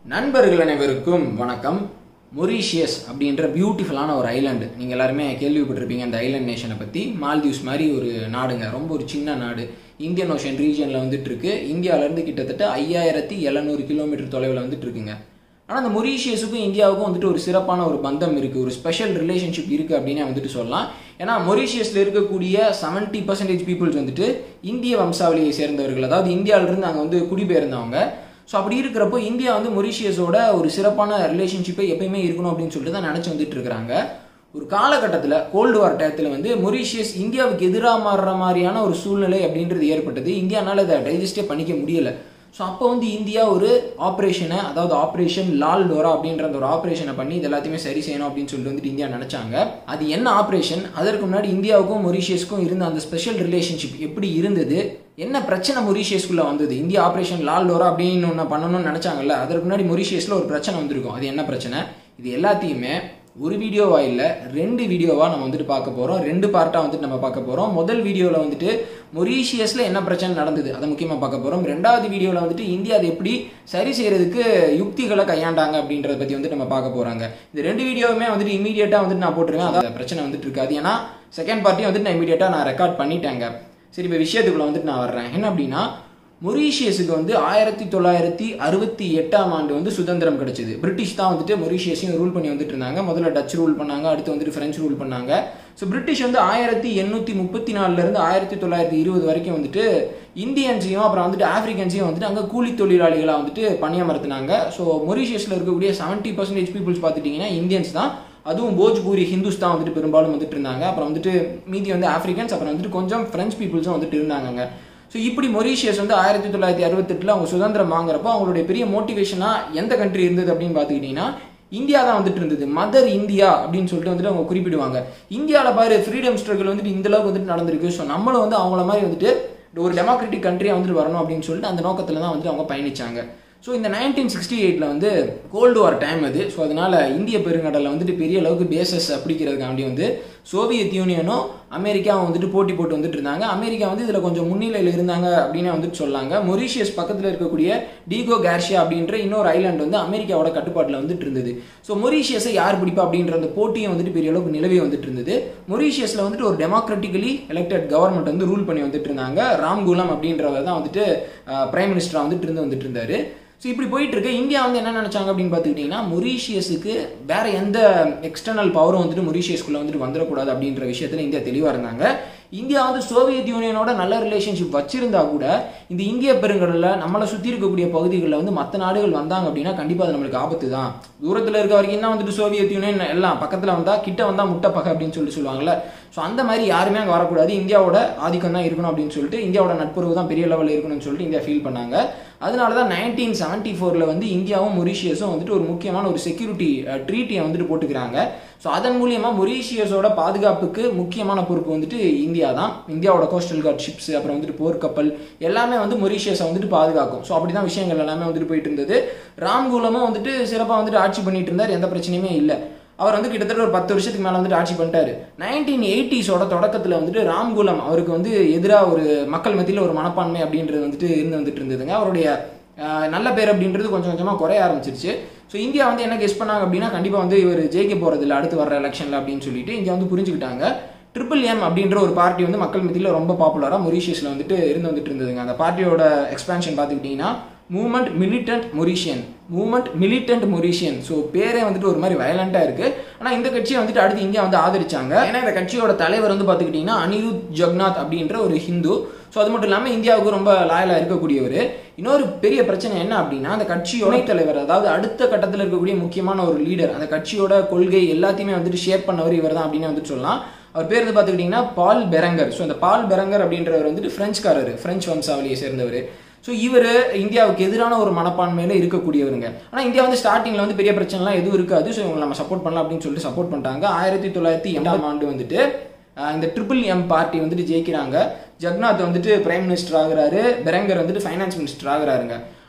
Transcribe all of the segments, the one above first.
நண்பர்கள் அனைவருக்கும் வணக்கம் மொரீஷியஸ் அப்படின்ற பியூட்டிஃபுல்லான ஒரு ஐலாண்டு நீங்கள் எல்லாருமே கேள்விப்பட்டிருப்பீங்க அந்த ஐலாண்ட் நேஷனை பற்றி மால்தீவ்ஸ் மாதிரி ஒரு நாடுங்க ரொம்ப ஒரு சின்ன நாடு இந்தியன் ஓஷன் ரீஜனில் வந்துட்டு இருக்கு இந்தியாவிலேருந்து கிட்டத்தட்ட ஐயாயிரத்தி எழுநூறு கிலோமீட்டர் தொலைவில் வந்துட்டு இருக்குங்க ஆனால் அந்த மொரீஷியஸுக்கும் இந்தியாவுக்கும் வந்துட்டு ஒரு சிறப்பான ஒரு பந்தம் இருக்குது ஒரு ஸ்பெஷல் ரிலேஷன்ஷிப் இருக்குது அப்படின்னே வந்துட்டு சொல்லலாம் ஏன்னா மொரீஷியஸில் இருக்கக்கூடிய செவன்ட்டி பர்சன்டேஜ் பீப்புள்ஸ் வந்துட்டு இந்திய வம்சாவளியை சேர்ந்தவர்கள் அதாவது இந்தியாவிலிருந்து அங்கே வந்து குடிபெயர்ந்தவங்க ஸோ அப்படி இருக்கிறப்போ இந்தியா வந்து மொரீஷியஸோட ஒரு சிறப்பான ரிலேஷன்ஷிப்பை எப்பயுமே இருக்கணும் அப்படின்னு சொல்லிட்டு தான் நினச்சி வந்துட்டு இருக்கிறாங்க ஒரு காலகட்டத்தில் கோல்டு வார் டயத்தில் வந்து மொரீஷியஸ் இந்தியாவுக்கு எதிராக மாறுற மாதிரியான ஒரு சூழ்நிலை அப்படின்றது ஏற்பட்டது இந்தியானால அதை டைஜஸ்டே பண்ணிக்க முடியலை ஸோ அப்போ வந்து இந்தியா ஒரு ஆப்ரேஷனை அதாவது ஆப்ரேஷன் லால் டோரா அப்படின்ற அந்த ஒரு ஆப்ரேஷனை பண்ணி இது எல்லாத்தையுமே சரி செய்யணும் அப்படின்னு சொல்லிட்டு வந்துட்டு இந்தியா நினச்சாங்க அது என்ன ஆப்ரேஷன் அதற்கு முன்னாடி இந்தியாவுக்கும் மொரீஷியஸ்க்கும் இருந்த அந்த ஸ்பெஷல் ரிலேஷன்ஷிப் எப்படி இருந்தது என்ன பிரச்சனை மொரீஷியஸ்குள்ளே வந்தது இந்தியா ஆப்ரேஷன் லால் டோரா அப்படின்னு ஒன்று பண்ணணும்னு நினச்சாங்கல்ல அதற்கு முன்னாடி மொரீஷியஸில் ஒரு பிரச்சனை வந்திருக்கும் அது என்ன பிரச்சனை இது எல்லாத்தையுமே ஒரு வீடியோவா இல்லை ரெண்டு வீடியோவா நம்ம வந்துட்டு பார்க்க போகிறோம் ரெண்டு பார்ட்டாக வந்துட்டு நம்ம பார்க்க போகிறோம் முதல் வீடியோவில் வந்துட்டு மொரீஷியஸில் என்ன பிரச்சனை நடந்தது அதை முக்கியமாக பார்க்க போகிறோம் ரெண்டாவது வீடியோவில் வந்துட்டு இந்தியா அதை எப்படி சரி செய்யறதுக்கு யுக்திகளை கையாண்டாங்க அப்படின்றத பற்றி வந்து நம்ம பார்க்க போகிறாங்க இந்த ரெண்டு வீடியோவுமே வந்துட்டு இமீடியட்டாக வந்துட்டு நான் போட்டிருக்கேன் அதாவது பிரச்சனை வந்துட்டு இருக்காது ஏன்னா செகண்ட் பார்ட்டியும் வந்துட்டு நான் இமீடியட்டாக நான் ரெக்கார்ட் பண்ணிட்டேங்க சரி இப்போ விஷயத்துக்குள்ள வந்துட்டு நான் வர்றேன் என்ன அப்படின்னா மொரீஷியஸுக்கு வந்து ஆயிரத்தி தொள்ளாயிரத்தி அறுபத்தி எட்டாம் ஆண்டு வந்து சுதந்திரம் கிடைச்சது பிரிட்டிஷ் தான் வந்துட்டு மொரீஷியஸையும் ரூல் பண்ணி வந்துட்டு இருந்தாங்க முதல்ல டச் ரூல் பண்ணாங்க அடுத்து வந்துட்டு ஃப்ரெஞ்சு ரூல் பண்ணாங்க ஸோ பிரிட்டிஷ் வந்து ஆயிரத்தி எண்ணூற்றி முப்பத்தி நாலுலேருந்து ஆயிரத்தி தொள்ளாயிரத்தி இருபது வரைக்கும் வந்துட்டு இந்தியன்ஸையும் அப்புறம் வந்துட்டு ஆஃப்ரிக்கன்ஸையும் வந்துட்டு அங்கே கூலி தொழிலாளிகளாக வந்துட்டு பணியமர்த்தினாங்க ஸோ மொரீஷியஸில் இருக்கக்கூடிய செவன்ட்டி பர்சன்டேஜ் பீப்புள்ஸ் பார்த்துட்டிங்கன்னா இந்தியன்ஸ் தான் அதுவும் போஜ்பூரி ஹிந்துஸ் தான் வந்துட்டு பெரும்பாலும் வந்துட்டு இருந்தாங்க அப்புறம் வந்துட்டு மீதி வந்து ஆஃப்ரிக்கன்ஸ் அப்புறம் வந்துட்டு கொஞ்சம் ஃப்ரெஞ்ச் பீப்புள்ஸும் வந்துட்டு இருந்தாங்க ஸோ இப்படி மொரீஷியஸ் வந்து ஆயிரத்தி தொள்ளாயிரத்தி அறுபத்தெட்டில் அவங்க சுதந்திரம் வாங்குறப்போ அவங்களுடைய பெரிய மோட்டிவேஷனாக எந்த கண்ட்ரி இருந்தது அப்படின்னு பார்த்துக்கிட்டிங்கன்னா இந்தியா தான் வந்துட்டு இருந்தது மதர் இந்தியா அப்படின்னு சொல்லிட்டு வந்துட்டு அவங்க குறிப்பிடுவாங்க இந்தியாவில் பாரு ஃப்ரீடம் ஸ்ட்ரகிள் வந்துட்டு இந்த அளவுக்கு வந்துட்டு நடந்திருக்கு ஸோ நம்மளும் வந்து அவங்கள மாதிரி வந்துட்டு ஒரு டெமோக்ராட்டிக் கண்ட்ரியாக வந்துட்டு வரணும் அப்படின்னு சொல்லிட்டு அந்த நோக்கத்தில் தான் வந்துட்டு அவங்க பயணிச்சாங்க ஸோ இந்த நைன்டீன் சிக்ஸ்டி எயிட்டில் வந்து கோல்டு வார் டைம் அது ஸோ அதனால் இந்திய பெருங்கடலில் வந்துட்டு பெரிய அளவுக்கு பேசஸ் அப்படிங்கிறதுக்காண்டி வந்து சோவியத் யூனியனும் அமெரிக்காவும் வந்துட்டு போட்டி போட்டு வந்துட்டு இருந்தாங்க அமெரிக்கா வந்து இதில் கொஞ்சம் முன்னிலையில் இருந்தாங்க அப்படின்னு வந்துட்டு சொல்லாங்க மொரீஷியஸ் பக்கத்தில் இருக்கக்கூடிய டீகோ கேர்ஷியா அப்படின்ற இன்னொரு ஐலாண்ட் வந்து அமெரிக்காவோட கட்டுப்பாட்டில் வந்துட்டு இருந்தது ஸோ மொரீஷியஸை யார் பிடிப்பா அப்படின்ற அந்த போட்டியும் வந்துட்டு பெரிய அளவுக்கு நிலவி வந்துட்டு இருந்தது மொரீஷியஸில் வந்துட்டு ஒரு டெமோக்ராட்டிக்கலி எலெக்டட் கவர்மெண்ட் வந்து ரூல் பண்ணி வந்துட்டு இருந்தாங்க ராம்குலம் அப்படின்றவர் தான் வந்துட்டு பிரைம் மினிஸ்டராக வந்துட்டு இருந்து வந்துட்டு இருந்தாரு ஸோ இப்படி போயிட்டு இருக்கு இந்தியா வந்து என்ன நினைச்சாங்க அப்படின்னு பார்த்துக்கிட்டிங்கன்னா மொரீஷியஸுக்கு வேற எந்த எக்ஸ்டர்னல் பவரும் வந்துட்டு மொரீஷியஸ்குள்ள வந்துட்டு வந்துடக்கூடாது அப்படின்ற விஷயத்துல இந்தியா தெளிவாக இருந்தாங்க இந்தியா வந்து சோவியத் யூனியனோட நல்ல ரிலேஷன்ஷிப் வச்சிருந்தா கூட இந்த இந்திய பெருங்கடலில் நம்மளை சுற்றி இருக்கக்கூடிய பகுதிகளில் வந்து மற்ற நாடுகள் வந்தாங்க அப்படின்னா கண்டிப்பாக அது நம்மளுக்கு ஆபத்து தான் தூரத்தில் இருக்க வரைக்கும் தான் வந்துட்டு சோவியத் யூனியன் எல்லாம் பக்கத்தில் வந்தால் கிட்ட வந்தால் முட்டை பகை அப்படின்னு சொல்லிட்டு சொல்லுவாங்கல்ல ஸோ அந்த மாதிரி யாருமே அங்கே வரக்கூடாது இந்தியாவோட ஆதிக்கம் தான் இருக்கணும் அப்படின்னு சொல்லிட்டு இந்தியாவோட நட்புறவு தான் பெரிய லெவலில் இருக்கணும்னு சொல்லிட்டு இந்தியா ஃபீல் பண்ணாங்க அதனால தான் நைன்டீன் செவன்ட்டி ஃபோரில் வந்து இந்தியாவும் மொரீஷியஸும் வந்துட்டு ஒரு முக்கியமான ஒரு செக்யூரிட்டி ட்ரீட்டியை வந்துட்டு போட்டுக்கிறாங்க ஸோ அதன் மூலியமாக மொரீஷியஸோட பாதுகாப்புக்கு முக்கியமான பொறுப்பு வந்துட்டு இந்தியா தான் இந்தியாவோட கோஸ்டல் கார்ட் ஷிப்ஸ் அப்புறம் வந்துட்டு போர்க்கப்பல் எல்லாமே வந்து மொரீஷியஸை வந்துட்டு பாதுகாக்கும் ஸோ அப்படி தான் விஷயங்கள் எல்லாமே வந்துட்டு போயிட்டு இருந்தது ராம்குலமும் வந்துட்டு சிறப்பாக வந்துட்டு ஆட்சி பண்ணிட்டு இருந்தார் எந்த பிரச்சனையுமே இல்லை அவர் வந்து கிட்டத்தட்ட ஒரு பத்து வருஷத்துக்கு மேலே வந்துட்டு ஆட்சி பண்ணிட்டாரு நைன்டீன் எயிட்டிஸோட தொடக்கத்தில் வந்துட்டு ராம்குலம் அவருக்கு வந்து எதிராக ஒரு மக்கள் மத்தியில் ஒரு மனப்பான்மை அப்படின்றது வந்துட்டு இருந்து வந்துட்டு இருந்ததுங்க அவருடைய நல்ல பேர் அப்படின்றது கொஞ்சம் கொஞ்சமாக குறைய ஆரம்பிச்சிருச்சு ஸோ இந்தியா வந்து என்ன கெஸ் பண்ணாங்க அப்படின்னா கண்டிப்பாக வந்து இவர் ஜெயிக்க போகிறது இல்லை அடுத்து வர எலெக்ஷனில் அப்படின்னு சொல்லிட்டு இந்தியா வந்து புரிஞ்சுக்கிட்டாங்க ட்ரிபிள் எம் அப்படின்ற ஒரு பார்ட்டி வந்து மக்கள் மத்தியில் ரொம்ப பாப்புலராக மொரீஷியஸில் வந்துட்டு இருந்து வந்துட்டு இருந்ததுங்க அந்த பார்ட்டியோட எக்ஸ்பேன்ஷன் பார்த்துக்கிட்டிங்கன்னா movement militant Mauritian movement militant Mauritian so பேரே வந்துட்டு ஒரு மாதிரி வயலண்ட்டாக இருக்குது ஆனால் இந்த கட்சியை வந்துட்டு அடுத்து இந்தியா வந்து ஆதரிச்சாங்க ஏன்னா இந்த கட்சியோட தலைவர் வந்து பார்த்துக்கிட்டிங்கன்னா அனிருத் ஜக்நாத் அப்படின்ற ஒரு ஹிந்து ஸோ அது மட்டும் இல்லாமல் இந்தியாவுக்கு ரொம்ப லாயலாக இருக்கக்கூடியவர் இன்னொரு பெரிய பிரச்சனை என்ன அப்படின்னா அந்த கட்சியோட தலைவர் அதாவது அடுத்த கட்டத்தில் இருக்கக்கூடிய முக்கியமான ஒரு லீடர் அந்த கட்சியோட கொள்கை எல்லாத்தையுமே வந்துட்டு ஷேர் பண்ணவர் இவர் தான் அப்படின்னு வந்துட்டு சொல்லலாம் அவர் பேர் வந்து பார்த்துக்கிட்டிங்கன்னா பால் பெரங்கர் ஸோ அந்த பால் பெரங்கர் அப்படின்றவர் வந்துட்டு ஃப்ரெஞ்சுக்காரர் ஃப்ரெஞ்ச் வம்சாவளியை சேர்ந்தவர் ஸோ இவர் இந்தியாவுக்கு எதிரான ஒரு மனப்பான்மையில் இருக்கக்கூடியவருங்க ஆனால் இந்தியா வந்து ஸ்டார்டிங்கில் வந்து பெரிய பிரச்சனைலாம் எதுவும் இருக்காது ஸோ இவங்களை நம்ம சப்போர்ட் பண்ணலாம் அப்படின்னு சொல்லிட்டு சப்போர்ட் பண்ணிட்டாங்க ஆயிரத்தி தொள்ளாயிரத்தி எண்பதாம் ஆண்டு வந்துட்டு இந்த ட்ரிபிள் எம் பார்ட்டி வந்துட்டு ஜெயிக்கிறாங்க ஜக்நாத் வந்துட்டு பிரைம் மினிஸ்டர் ஆகுறாரு பெரங்கர் வந்துட்டு ஃபைனான்ஸ் மினிஸ்டர் ஆகுறாருங்க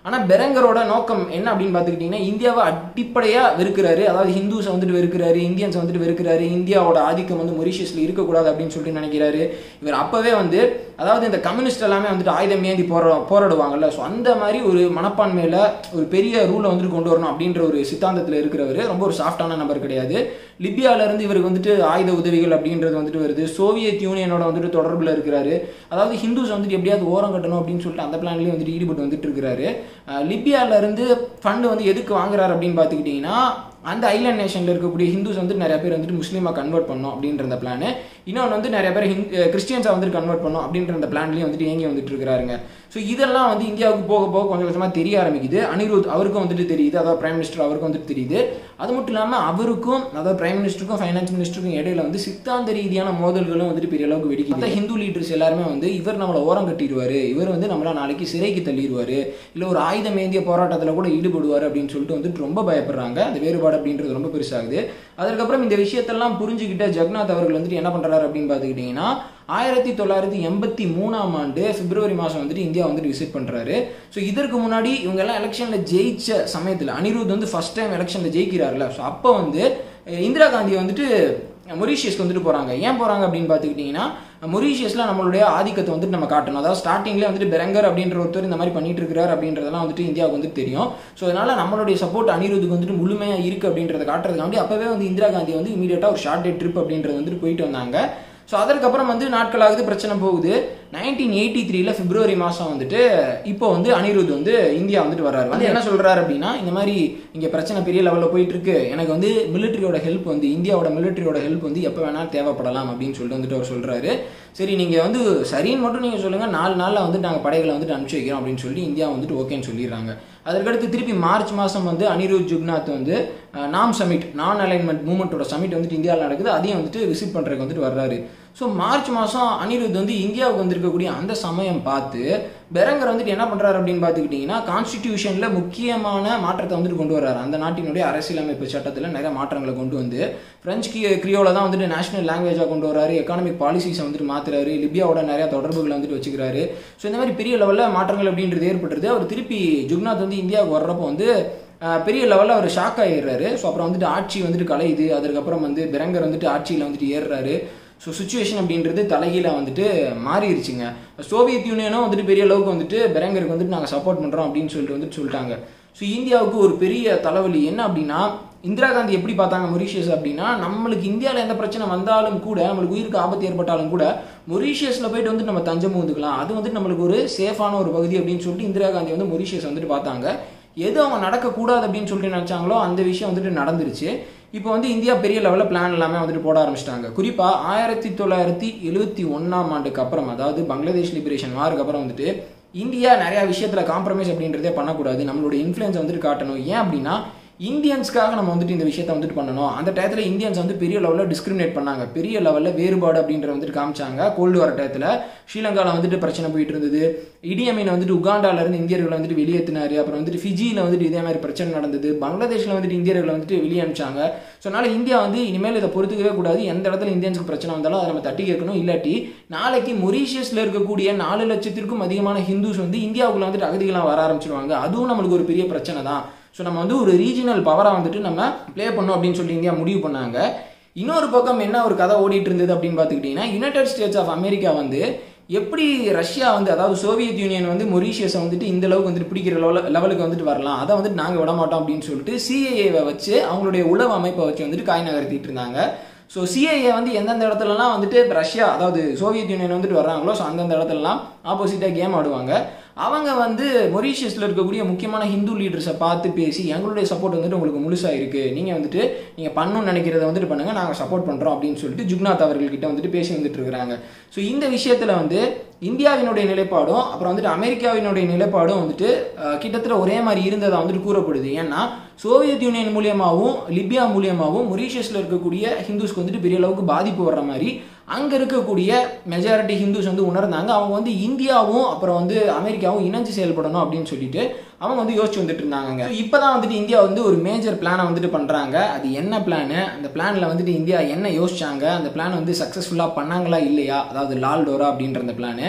ஆனால் பெரங்கரோட நோக்கம் என்ன அப்படின்னு பார்த்துக்கிட்டிங்கன்னா இந்தியாவை அடிப்படையாக வெறுக்கிறாரு அதாவது ஹிந்துஸை வந்துட்டு வெறுக்கிறாரு இந்தியன்ஸ் வந்துட்டு வெறுக்கிறாரு இந்தியாவோட ஆதிக்கம் வந்து மொரிஷியஸில் இருக்கக்கூடாது அப்படின்னு சொல்லிட்டு நினைக்கிறாரு இவர் அப்போவே வந்து அதாவது இந்த கம்யூனிஸ்ட் எல்லாமே வந்துட்டு ஆயுதம் ஏந்தி போரா போராடுவாங்கல்ல ஸோ அந்த மாதிரி ஒரு மனப்பான்மையில் ஒரு பெரிய ரூலை வந்துட்டு கொண்டு வரணும் அப்படின்ற ஒரு சித்தாந்தத்தில் இருக்கிறவர் ரொம்ப ஒரு சாஃப்டான நபர் கிடையாது லிபியால இருந்து இவருக்கு வந்துட்டு ஆயுத உதவிகள் அப்படின்றது வந்துட்டு வருது சோவியத் யூனியனோட வந்துட்டு தொடர்பில் இருக்கிறாரு அதாவது ஹிந்துஸ் வந்துட்டு எப்படியாவது ஓரம் கட்டணும் அப்படின்னு சொல்லிட்டு அந்த பிளான்லேயே வந்துட்டு ஈடுபட்டு வந்துட்டு இருக்கிறாரு அஹ் லிபியால இருந்து ஃபண்டு வந்து எதுக்கு வாங்குறாரு அப்படின்னு பார்த்துக்கிட்டிங்கன்னா அந்த ஐலாண்ட் நேஷனில் இருக்கக்கூடிய ஹிந்துஸ் வந்து நிறைய பேர் வந்துட்டு முஸ்லீமாக கன்வெர்ட் பண்ணணும் அப்படின்ற அந்த பிளான் இன்னொன்று வந்து நிறைய பேர் ஹிந்த் கிறிஸ்டியன்ஸாக வந்துட்டு கன்வெர்ட் பண்ணணும் அப்படின்ற அந்த பிளான்லேயும் வந்துட்டு இயங்கி வந்துட்டு இருக்கிறாருங்க ஸோ இதெல்லாம் வந்து இந்தியாவுக்கு போக போக கொஞ்சம் கொஞ்சமாக தெரிய ஆரம்பிக்குது அனிருத் அவருக்கும் வந்துட்டு தெரியுது அதாவது பிரைம் மினிஸ்டர் அவருக்கும் வந்துட்டு தெரியுது அது மட்டும் இல்லாமல் அவருக்கும் அதாவது பிரைம் மினிஸ்டருக்கும் ஃபைனான்ஸ் மினிஸ்டருக்கும் இடையில வந்து சித்தாந்த ரீதியான மோதல்களும் வந்துட்டு பெரிய அளவுக்கு வெடிக்குது மத்த ஹிந்து லீடர்ஸ் எல்லாருமே வந்து இவர் நம்மளை ஓரம் கட்டிடுவார் இவர் வந்து நம்மளை நாளைக்கு சிறைக்கு தள்ளிடுவார் இல்லை ஒரு ஆயுதம் ஏந்திய போராட்டத்தில் கூட ஈடுபடுவார் அப்படின்னு சொல்லிட்டு வந்துட்டு ரொம்ப பயப்படுறாங்க அந்த வேறுபாடு அப்படின்றது ரொம்ப பெருசாகுது அதுக்கப்புறம் இந்த விஷயத்தெல்லாம் புரிஞ்சுக்கிட்ட ஜெகநாத் அவர்கள் வந்துட்டு என்ன பண்ணுறாரு அப்படின்னு பார்த்துக்கிட்டிங்கன்னா ஆயிரத்தி தொள்ளாயிரத்தி எண்பத்தி மூணாம் ஆண்டு பிப்ரவரி மாதம் வந்துட்டு இந்தியா வந்துட்டு விசிட் பண்ணுறாரு ஸோ இதற்கு முன்னாடி இவங்க எல்லாம் எலெக்ஷனில் ஜெயிச்ச சமயத்தில் அனிருத் வந்து ஃபர்ஸ்ட் டைம் எலெக்ஷனில் ஜெயிக்கிறாருல ஸோ அப்போ வந்து அஹ், இந்திரா காந்தி வந்துட்டு மொரீஷியஸ்க்கு வந்துட்டு போகிறாங்க ஏன் போகிறாங்க அப்படின்னு பார்த்துக்கிட்டிங்கன்னா மொரீஷியஸில் நம்மளுடைய ஆதிக்கத்தை வந்துட்டு நம்ம காட்டணும் அதாவது ஸ்டார்டிங்லேயே வந்துட்டு பெரங்கர் அப்படின்ற ஒருத்தர் இந்த மாதிரி பண்ணிட்டு இருக்கிறார் அப்படின்றதெல்லாம் வந்துட்டு இந்தியாவுக்கு வந்துட்டு தெரியும் ஸோ அதனால நம்மளுடைய சப்போர்ட் அனிருத்துக்கு வந்துட்டு முழுமையாக இருக்குது அப்படின்றத காட்டுறதுக்காண்டி அப்போவே வந்து இந்திரா காந்தி வந்து இமீடியட்டாக ஒரு ஷார்ட் டே ட்ரிப் அப்படின்றது வந்துட்டு போயிட்டு வந்தாங்க ஸோ அதற்கப்புறம் வந்து நாட்களாகுது பிரச்சனை போகுது நைன்டீன் எயிட்டி த்ரீல பிப்ரவரி மாதம் வந்துட்டு இப்போ வந்து அனிருத் வந்து இந்தியா வந்துட்டு வர்றாரு வந்து என்ன சொல்றாரு அப்படின்னா இந்த மாதிரி இங்கே பிரச்சனை பெரிய லெவலில் போயிட்டு இருக்கு எனக்கு வந்து மிலிட்டரியோட ஹெல்ப் வந்து இந்தியாவோட மிலிட்டரியோட ஹெல்ப் வந்து எப்போ வேணாலும் தேவைப்படலாம் அப்படின்னு சொல்லிட்டு வந்துட்டு அவர் சொல்றாரு சரி நீங்கள் வந்து சரின்னு மட்டும் நீங்கள் சொல்லுங்கள் நாலு நாளில் வந்து நாங்கள் படைகளை வந்துட்டு அனுப்பிச்சு வைக்கிறோம் அப்படின்னு சொல்லி இந்தியா வந்துட்டு ஓகேன்னு சொல்லிடுறாங்க அதற்கடுத்து திருப்பி மார்ச் மாதம் வந்து அனிருத் ஜுக்நாத் வந்து அஹ், நாம் சமிட் நான் அலைன்மெண்ட் மூவ்மெண்ட்டோட சமிட் வந்துட்டு இந்தியாவில் நடக்குது அதையும் வந்துட்டு விசிட் பண்ணுறதுக்கு வந்துட்டு வர்றாரு ஸோ மார்ச் மாதம் அனிருத் வந்து இந்தியாவுக்கு வந்திருக்கக்கூடிய அந்த சமயம் பார்த்து பெரங்கர் வந்துட்டு என்ன பண்ணுறாரு அப்படின்னு பார்த்துக்கிட்டிங்கன்னா கான்ஸ்டிடியூஷனில் முக்கியமான மாற்றத்தை வந்துட்டு கொண்டு வர்றாரு அந்த நாட்டினுடைய அரசியலமைப்பு சட்டத்தில் நிறைய மாற்றங்களை கொண்டு வந்து ஃப்ரெஞ்ச் கி கிரியோல தான் வந்துட்டு நேஷனல் லாங்குவேஜாக கொண்டு வராரு எக்கானமிக் பாலிசிஸை வந்துட்டு மாத்துறாரு லிபியாவோட நிறைய தொடர்புகளை வந்துட்டு வச்சுக்கிறாரு ஸோ இந்த மாதிரி பெரிய லெவலில் மாற்றங்கள் அப்படின்றது ஏற்பட்டுருது அவர் திருப்பி ஜுக்நாத் வந்து இந்தியாவுக்கு வர்றப்போ வந்து அஹ், பெரிய லெவலில் அவர் ஷாக் ஆகிடுறாரு ஸோ அப்புறம் வந்துட்டு ஆட்சி வந்துட்டு கலையுது அதுக்கப்புறம் வந்து பெரங்கர் வந்துட்டு ஆட்சியில் வந்துட்டு ஏறுறாரு ஸோ சுச்சுவேஷன் அப்படின்றது தலைகீழ வந்துட்டு மாறிடுச்சுங்க சோவியத் யூனியனும் வந்துட்டு பெரிய அளவுக்கு வந்துட்டு பெரங்கருக்கு வந்துட்டு நாங்கள் சப்போர்ட் பண்ணுறோம் அப்படின்னு சொல்லிட்டு வந்துட்டு சொல்லிட்டாங்க ஸோ இந்தியாவுக்கு ஒரு பெரிய தலைவலி என்ன அப்படின்னா இந்திரா காந்தி எப்படி பார்த்தாங்க மொரீஷியஸ் அப்படின்னா நம்மளுக்கு இந்தியாவில் எந்த பிரச்சனை வந்தாலும் கூட நம்மளுக்கு உயிருக்கு ஆபத்து ஏற்பட்டாலும் கூட மொரீஷியஸில் போயிட்டு வந்துட்டு நம்ம தஞ்சம் புகுந்துக்கலாம் அது வந்துட்டு நம்மளுக்கு ஒரு சேஃபான ஒரு பகுதி அப்படின்னு சொல்லிட்டு இந்திரா காந்தி வந்து மொரீஷியஸ் வந்துட்டு பார்த்தாங்க எது அவங்க நடக்கக்கூடாது அப்படின்னு சொல்லிட்டு நினச்சாங்களோ அந்த விஷயம் வந்துட்டு நடந்துருச்சு இப்போ வந்து இந்தியா பெரிய லெவலில் பிளான் எல்லாமே வந்துட்டு போட ஆரம்பிச்சிட்டாங்க குறிப்பாக ஆயிரத்தி தொள்ளாயிரத்தி எழுபத்தி ஒன்றாம் ஆண்டுக்கு அப்புறம் அதாவது பங்களாதேஷ் லிபரேஷன் வாருக்கு அப்புறம் வந்துட்டு இந்தியா நிறையா விஷயத்தில் காம்ப்ரமைஸ் அப்படின்றதே பண்ணக்கூடாது நம்மளோட இன்ஃப்ளூயன்ஸ் வந்துட்டு காட்டணும் ஏன் அப்படின்னா இந்தியன்ஸ்க்காக நம்ம வந்துட்டு இந்த விஷயத்தை வந்துட்டு பண்ணணும் அந்த டயத்தில் இந்தியன்ஸ் வந்து பெரிய லெவலில் டிஸ்கிரிமினேட் பண்ணாங்க பெரிய லெவலில் வேறுபாடு அப்படின்றத வந்துட்டு காமிச்சாங்க கோல்டு வர டயத்தில் ஸ்ரீலங்காவில் வந்துட்டு பிரச்சனை போயிட்டு இருந்தது இடியமீனை வந்துட்டு உகாண்டால இருந்து இந்தியர்களை வந்துட்டு வெளியேற்றினாரு அப்புறம் வந்துட்டு ஃபிஜியில் வந்துட்டு இதே மாதிரி பிரச்சனை நடந்தது பங்களாதேஷில் வந்துட்டு இந்தியர்களை வந்துட்டு வெளியே அனுப்பிச்சாங்க ஸோ அதனால இந்தியா வந்து இனிமேல் இதை பொறுத்துக்கவே கூடாது எந்த இடத்துல இந்தியன்ஸ்க்கு பிரச்சனை வந்தாலும் அதை நம்ம தட்டி கேட்கணும் இல்லாட்டி நாளைக்கு மொரீஷியஸில் இருக்கக்கூடிய நாலு லட்சத்திற்கும் அதிகமான ஹிந்துஸ் வந்து இந்தியாவுக்குள்ள வந்துட்டு அகதிகளாக வர ஆரம்பிச்சிருவாங்க அதுவும் நம்மளுக்கு ஒரு பெரிய பிரச்சனை தான் ஸோ நம்ம வந்து ஒரு ரீஜனல் பவராக வந்துட்டு நம்ம ப்ளே பண்ணோம் அப்படின்னு சொல்லி இந்தியா முடிவு பண்ணாங்க இன்னொரு பக்கம் என்ன ஒரு கதை ஓடிட்டு இருந்தது அப்படின்னு பார்த்துக்கிட்டிங்கன்னா யுனைடெட் ஸ்டேட்ஸ் ஆஃப் அமெரிக்கா வந்து எப்படி ரஷ்யா வந்து அதாவது சோவியத் யூனியன் வந்து மொரீஷியஸை வந்துட்டு இந்த அளவுக்கு வந்துட்டு பிடிக்கிற லெவல லெவலுக்கு வந்துட்டு வரலாம் அதை வந்துட்டு நாங்கள் விட மாட்டோம் அப்படின்னு சொல்லிட்டு சிஏஏவை வச்சு அவங்களுடைய உளவு அமைப்பை வச்சு வந்துட்டு காய் நகர்த்திட்டு இருந்தாங்க ஸோ சிஐஏ வந்து எந்தெந்த இடத்துலலாம் வந்துட்டு இப்ப ரஷ்யா அதாவது சோவியத் யூனியன் வந்துட்டு வர்றாங்களோ ஸோ அந்தந்த இடத்துலலாம் ஆப்போசிட்டாக கேம் ஆடுவாங்க அவங்க வந்து மொரீஷியஸில் இருக்கக்கூடிய முக்கியமான ஹிந்து லீடர்ஸை பார்த்து பேசி எங்களுடைய சப்போர்ட் வந்துட்டு உங்களுக்கு முழுசாக இருக்குது நீங்கள் வந்துட்டு நீங்கள் பண்ணணும்னு நினைக்கிறத வந்துட்டு பண்ணுங்கள் நாங்கள் சப்போர்ட் பண்ணுறோம் அப்படின்னு சொல்லிட்டு ஜுக்நாத் அவர்கள்கிட்ட வந்துட்டு பேசி வந்துட்டு இருக்கிறாங்க ஸோ இந்த விஷயத்தில் வந்து இந்தியாவினுடைய நிலைப்பாடும் அப்புறம் வந்துட்டு அமெரிக்காவினுடைய நிலைப்பாடும் வந்துட்டு அஹ், கிட்டத்தட்ட ஒரே மாதிரி இருந்ததா வந்துட்டு கூறப்படுது ஏன்னா சோவியத் யூனியன் மூலியமாகவும் லிபியா மூலியமாகவும் மொரீஷியஸில் இருக்கக்கூடிய ஹிந்துஸ்க்கு வந்துட்டு பெரிய அளவுக்கு பாதிப்பு வர்ற மாதிரி அங்கே இருக்கக்கூடிய மெஜாரிட்டி ஹிந்துஸ் வந்து உணர்ந்தாங்க அவங்க வந்து இந்தியாவும் அப்புறம் வந்து அமெரிக்காவும் இணைஞ்சு செயல்படணும் அப்படின்னு சொல்லிட்டு அவங்க வந்து யோசிச்சு வந்துட்டு இருந்தாங்க இப்போ தான் வந்துட்டு இந்தியா வந்து ஒரு மேஜர் பிளானை வந்துட்டு பண்ணுறாங்க அது என்ன பிளானு அந்த பிளானில் வந்துட்டு இந்தியா என்ன யோசிச்சாங்க அந்த பிளான் வந்து சக்ஸஸ்ஃபுல்லாக பண்ணாங்களா இல்லையா அதாவது லால் டோரா அப்படின்ற அந்த பிளானு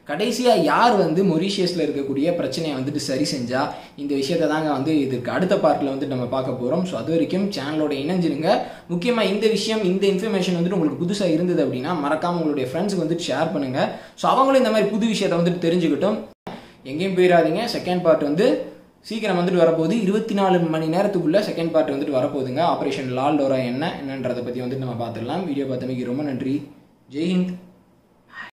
கடைசியாக யார் வந்து மொரீஷியஸில் இருக்கக்கூடிய பிரச்சனையை வந்துட்டு சரி செஞ்சா இந்த விஷயத்தை தாங்க வந்து இதுக்கு அடுத்த பார்ட்டில் வந்து நம்ம பார்க்க போகிறோம் ஸோ அது வரைக்கும் சேனலோட இணைஞ்சிருங்க முக்கியமாக இந்த விஷயம் இந்த இன்ஃபர்மேஷன் வந்துட்டு உங்களுக்கு புதுசாக இருந்தது அப்படின்னா மறக்காமல் உங்களுடைய ஃப்ரெண்ட்ஸுக்கு வந்துட்டு ஷேர் பண்ணுங்கள் ஸோ அவங்களும் இந்த மாதிரி புது விஷயத்தை வந்துட்டு தெரிஞ்சுக்கிட்டும் எங்கேயும் போயிடாதீங்க செகண்ட் பார்ட் வந்து சீக்கிரம் வந்துட்டு வரப்போகுது இருபத்தி நாலு மணி நேரத்துக்குள்ள செகண்ட் பார்ட் வந்துட்டு வரப்போகுதுங்க ஆப்ரேஷன் லால் டோரா என்ன என்னன்றதை பற்றி வந்துட்டு நம்ம பார்த்துடலாம் வீடியோ பார்த்தமைக்கு ரொம்ப நன்றி ஜெய்ஹிந்த்